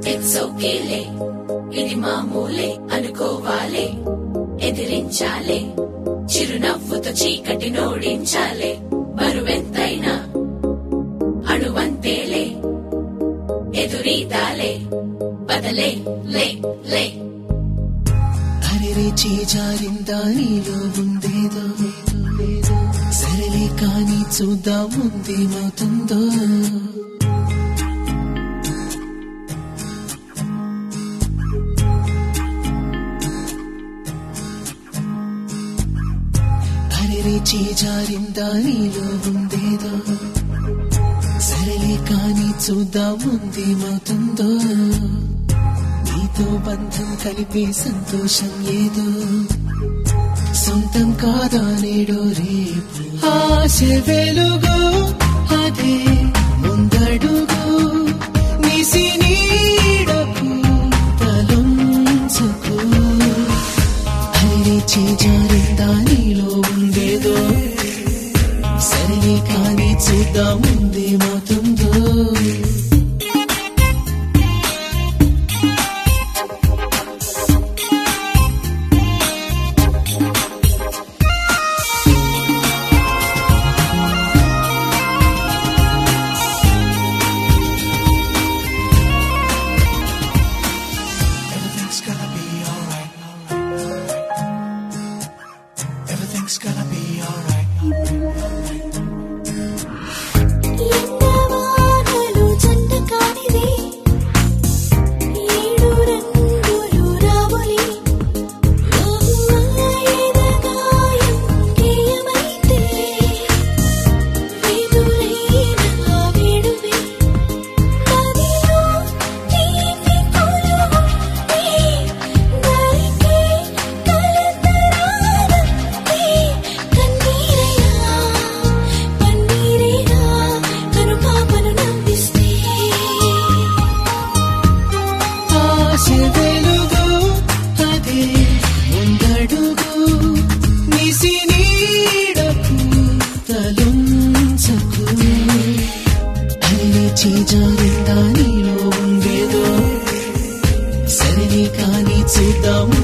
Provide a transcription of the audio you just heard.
It's ఓకేలే ఇది మామూలే అనుకోవాలే ఎదిరించాలే చిరునవ్వుతో చీకటి నోడించాలే బరువెంతైనా అణువంతేలే ఎదురీదాలే బదలే లే లే అరెరే చేజారిందా నీలో ఉందేదో సరేలే కానీ చూద్దాం ముందేమవుతుందో అరెరే చేజారిందా నీలో ఉందేదో సరేలే కానీ చూద్దాం ముందేమవుతుందో నీతో బంధం కలిపే సంతోషం ఏదో సొంతం కాదా నేడో రేపు ఆశ వెలుగు అదే ముందడుగు నిసి నీడకు తలంచుకు హరి చేజారిందా నీలో ఉండేదో సరే కానీ చూద్దాం ముందేమవుతుందో Everything's gonna be alright. Everything's gonna be alright. ఎండవానలు జంట కానిది ఏడు రంగులు రావులి ఎదగాయం గేయమైతే వేదులైన వేడువే నదిలో తీపి కొలువుంటే నరికే కలతరాలంతే కన్నీరైనా పన్నీరైనా కనుపాపను నవ్విస్తే ఆశ వెలుగు అదే ముందడుగు నిసి నీడకు తలుంచకు అన్ని చేజారిందా నీలో ఉండేదో సరే కానీ చూద్దాం